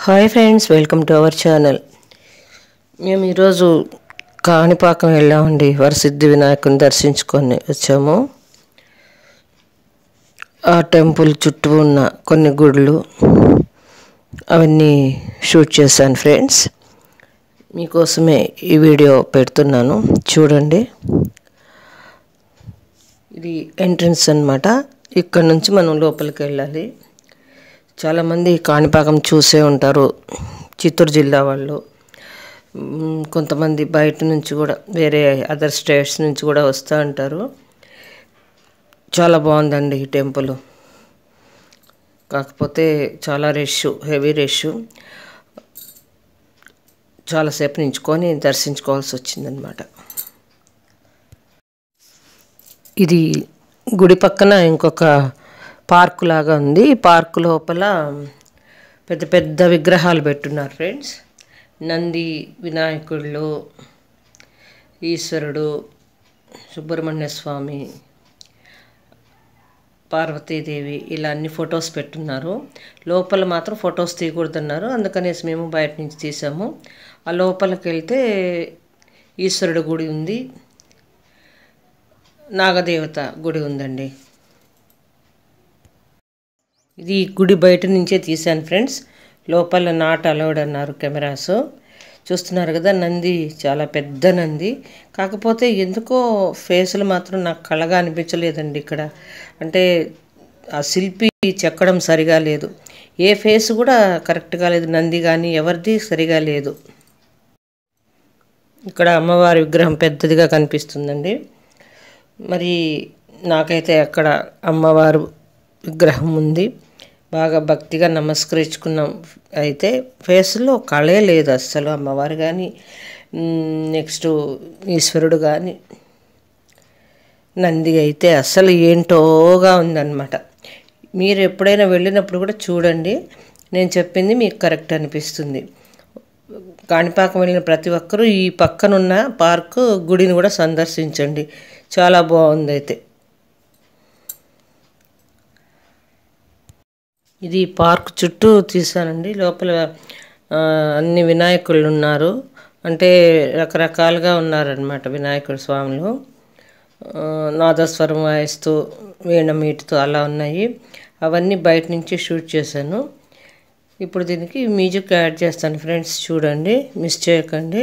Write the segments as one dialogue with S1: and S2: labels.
S1: hi friends welcome to our channel మేము ఈరోజు కాణిపాకం వెళ్ళామండి వరసిద్ధి వినాయకుని దర్శించుకొని వచ్చాము ఆ టెంపుల్ చుట్టూ ఉన్న కొన్ని గుడులు అవన్నీ షూట్ చేశాను ఫ్రెండ్స్ మీకోసమే ఈ వీడియో పెడుతున్నాను చూడండి ఇది ఎంట్రన్స్ అన్నమాట ఇక్కడ నుంచి మనం లోపలికి వెళ్ళాలి చాలామంది కాణిపాకం చూసే ఉంటారు చిత్తూరు జిల్లా వాళ్ళు మ్, కొంతమంది బయట నుంచి కూడా వేరే అదర్ స్టేట్స్ నుంచి కూడా వస్తూ ఉంటారు చాలా బాగుందండి ఈ టెంపుల్ కాకపోతే చాలా రష్ హెవీ రష్ చాలాసేపు నించుకొని దర్శించుకోవాల్సి వచ్చిందనమాట ఇది గుడి పక్కన ఇంకొక పార్కు లాగా ఉంది ఈ పార్కు లోపల పెద్ద పెద్ద విగ్రహాలు పెట్టున్నారు ఫ్రెండ్స్ నంది వినాయకుళ్ళు ఈశ్వరుడు సుబ్రహ్మణ్య స్వామి పార్వతీదేవి ఇలా అన్ని ఫొటోస్ పెట్టున్నారు లోపల మాత్రం ఫొటోస్ తీయకూడదన్నారు అందుకనేసి మేము బయట నుంచి తీసాము ఆ లోపలికి వెళ్తే ఈశ్వరుడు గుడి ఉంది నాగదేవత గుడి ఉందండి ఇది గుడి బయట నుంచే తీశాను ఫ్రెండ్స్ లోపల నాట్ అలౌడ్ అన్నారు కెమెరాస్ చూస్తున్నారు కదా నంది చాలా పెద్ద నంది కాకపోతే ఎందుకో ఫేసులు మాత్రం నాకు కళగా అనిపించలేదండి ఇక్కడ అంటే ఆ శిల్పి చెక్కడం సరిగా లేదు ఏ ఫేస్ కూడా కరెక్ట్గా లేదు నంది కానీ ఎవరిది సరిగా లేదు ఇక్కడ అమ్మవారి విగ్రహం పెద్దదిగా కనిపిస్తుందండి మరి నాకైతే అక్కడ అమ్మవారు విగ్రహం ఉంది బాగా భక్తిగా నమస్కరించుకున్నాం అయితే ఫేస్లో కళే లేదు అస్సలు అమ్మవారు కానీ నెక్స్ట్ ఈశ్వరుడు కానీ నంది అయితే అస్సలు ఏంటోగా ఉందన్నమాట మీరు ఎప్పుడైనా వెళ్ళినప్పుడు కూడా చూడండి నేను చెప్పింది మీకు కరెక్ట్ అనిపిస్తుంది కాణిపాకం వెళ్ళిన ప్రతి ఒక్కరూ ఈ పక్కనున్న పార్కు గుడిని కూడా సందర్శించండి చాలా బాగుంది అయితే ఇది పార్క్ చుట్టూ తీసానండి లోపల ఆ, అన్ని వినాయకుళ్ళు ఉన్నారు అంటే రకరకాలుగా ఉన్నారనమాట వినాయకుడు స్వాములు ఆ, నాదస్వరం వాయిస్తూ వీణ మీటుతూ అలా ఉన్నాయి అవన్నీ బయట నుంచి షూట్ చేశాను ఇప్పుడు దీనికి మ్యూజిక్ యాడ్ చేస్తాను ఫ్రెండ్స్ చూడండి మిస్ చేయకండి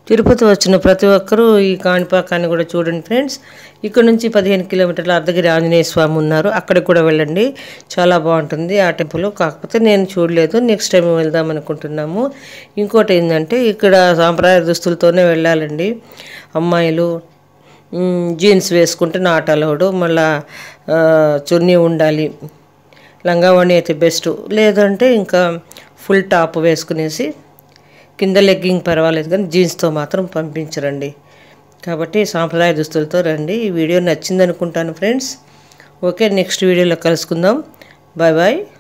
S1: తిరుపతి వచ్చిన ప్రతి ఒక్కరూ ఈ కాణిపాకాన్ని కూడా చూడండి ఫ్రెండ్స్ ఇక్కడ నుంచి పదిహేను కిలోమీటర్ల అర్ధగిరి ఆంజనేయ స్వామి ఉన్నారు అక్కడికి కూడా వెళ్ళండి చాలా బాగుంటుంది ఆ టెంపుల్ కాకపోతే నేను చూడలేదు నెక్స్ట్ టైం వెళ్దాం అనుకుంటున్నాము ఇంకోటి ఏంటంటే ఇక్కడ సాంప్రదాయ దుస్తులతోనే వెళ్ళాలండి అమ్మాయిలు మ్, జీన్స్ వేసుకుంటే నాట్ అలౌడ్ మళ్ళా ఆ, చున్నీ ఉండాలి లంగావణి అయితే బెస్ట్ లేదంటే ఇంకా ఫుల్ టాప్ వేసుకునేసి కింద లెగ్గింగ్ పర్వాలేదు కానీ జీన్స్తో మాత్రం పంపించరండి కాబట్టి సాంప్రదాయ దుస్తులతో రండి ఈ వీడియో నచ్చింది అనుకుంటాను ఫ్రెండ్స్ ఓకే నెక్స్ట్ వీడియోలో కలుసుకుందాం బాయ్ బాయ్